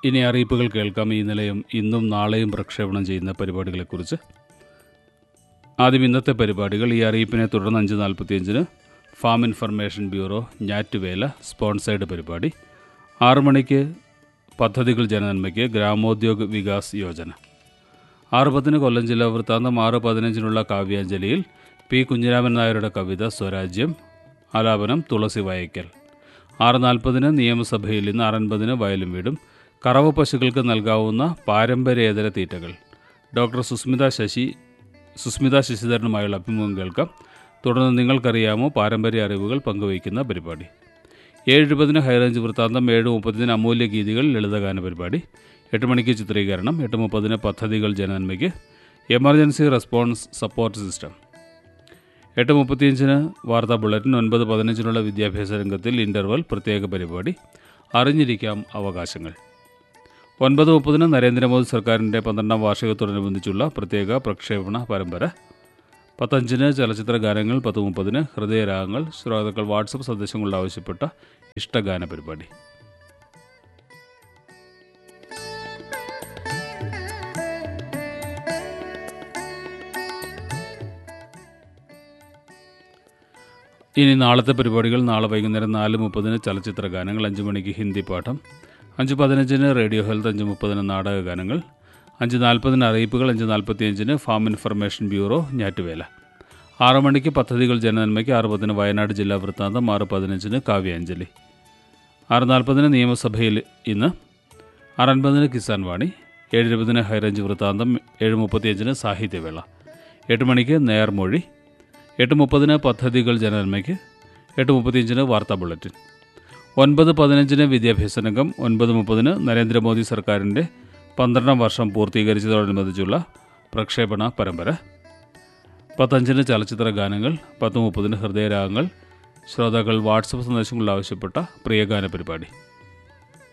ഇനി അറിയിപ്പുകൾ കേൾക്കാം ഈ നിലയം ഇന്നും നാളെയും പ്രക്ഷേപണം ചെയ്യുന്ന പരിപാടികളെക്കുറിച്ച് ആദ്യം ഇന്നത്തെ പരിപാടികൾ ഈ അറിയിപ്പിനെ തുടർന്ന് അഞ്ച് നാൽപ്പത്തിയഞ്ചിന് ഫാം ഇൻഫർമേഷൻ ബ്യൂറോ ഞാറ്റുവേല സ്പോൺസേഡ് പരിപാടി ആറു മണിക്ക് പദ്ധതികൾ ജനനന്മയ്ക്ക് ഗ്രാമോദ്യോഗ് വികാസ് യോജന ആറ് പത്തിന് കൊല്ലം ജില്ലാ വൃത്താന്തം ആറ് പതിനഞ്ചിനുള്ള കാവ്യാഞ്ജലിയിൽ പി കുഞ്ഞിരാമൻ നായരുടെ കവിത സ്വരാജ്യം ആലാപനം തുളസി വയക്കൽ ആറ് നാൽപ്പതിന് നിയമസഭയിൽ ഇന്ന് ആറൻപതിന് വയലും വീടും കറവ പശുക്കൾക്ക് നൽകാവുന്ന പാരമ്പര്യേതര തീറ്റകൾ ഡോക്ടർ സുസ്മിത ശശി സുസ്മിത ശശിധരനുമായുള്ള അഭിമുഖം കേൾക്കാം തുടർന്ന് നിങ്ങൾക്കറിയാമോ പാരമ്പര്യ അറിവുകൾ പങ്കുവയ്ക്കുന്ന പരിപാടി ഏഴ് ഇരുപതിന് ഹൈറേഞ്ച് വൃത്താന്തം ഏഴ് മുപ്പതിന് അമൂല്യ ഗീതികൾ ലളിതഗാന പരിപാടി എട്ട് മണിക്ക് ചിത്രീകരണം എട്ട് മുപ്പതിന് പദ്ധതികൾ ജനനന്മയ്ക്ക് എമർജൻസി റെസ്പോൺസ് സപ്പോർട്ട് സിസ്റ്റം എട്ട് മുപ്പത്തിയഞ്ചിന് വാർത്താ ബുള്ളറ്റിൻ ഒൻപത് പതിനഞ്ചിനുള്ള വിദ്യാഭ്യാസ രംഗത്തിൽ ഇൻ്റർവൽ പ്രത്യേക പരിപാടി അറിഞ്ഞിരിക്കാം അവകാശങ്ങൾ ഒൻപത് മുപ്പതിന് നരേന്ദ്രമോദി സർക്കാരിൻ്റെ പന്ത്രണ്ടാം വാർഷികത്തോടനുബന്ധിച്ചുള്ള പ്രത്യേക പ്രക്ഷേപണ പരമ്പര പത്തഞ്ചിന് ചലച്ചിത്ര ഗാനങ്ങൾ പത്ത് മുപ്പതിന് ഹൃദയരാഗങ്ങൾ ശ്രോതാക്കൾ വാട്സപ്പ് സന്ദേശങ്ങളിൽ ആവശ്യപ്പെട്ട ഇഷ്ടഗാന പരിപാടി ഇനി നാളത്തെ പരിപാടികൾ നാളെ വൈകുന്നേരം നാല് മുപ്പതിന് ചലച്ചിത്ര ഗാനങ്ങൾ അഞ്ച് മണിക്ക് ഹിന്ദി പാഠം അഞ്ച് പതിനഞ്ചിന് റേഡിയോ ഹെൽത്ത് അഞ്ച് മുപ്പതിന് നാടക ഗാനങ്ങൾ അഞ്ച് നാൽപ്പതിന് അറിയിപ്പുകൾ അഞ്ച് നാൽപ്പത്തിയഞ്ചിന് ഫാം ഇൻഫർമേഷൻ ബ്യൂറോ ഞാറ്റുവേല ആറ് മണിക്ക് പദ്ധതികൾ ജനനന്മയ്ക്ക് ആറ് പതിന് വയനാട് ജില്ലാ വൃത്താന്തം ആറ് പതിനഞ്ചിന് കാവ്യാഞ്ജലി ആറ് നാൽപ്പതിന് നിയമസഭയിൽ ഇന്ന് ആറ് അൻപതിന് കിസാൻ വാണി ഏഴ് ഇരുപതിന് ഹൈറേഞ്ച് വൃത്താന്തം ഏഴ് മുപ്പത്തിയഞ്ചിന് സാഹിത്യവേള എട്ട് മണിക്ക് നേർമൊഴി എട്ട് മുപ്പതിന് പദ്ധതികൾ ജനനന്മയ്ക്ക് എട്ട് മുപ്പത്തിയഞ്ചിന് വാർത്താ ബുള്ളറ്റിൻ ഒൻപത് പതിനഞ്ചിന് വിദ്യാഭ്യാസ രംഗം ഒൻപത് മുപ്പതിന് നരേന്ദ്രമോദി സർക്കാരിൻ്റെ പന്ത്രണ്ടാം വർഷം പൂർത്തീകരിച്ചതോടനുബന്ധിച്ചുള്ള പ്രക്ഷേപണ പരമ്പര പത്തഞ്ചിന് ചലച്ചിത്ര ഗാനങ്ങൾ പത്ത് മുപ്പതിന് ഹൃദയരാഗങ്ങൾ ശ്രോതാക്കൾ വാട്സപ്പ് സന്ദേശങ്ങളിൽ ആവശ്യപ്പെട്ട പ്രിയഗാന പരിപാടി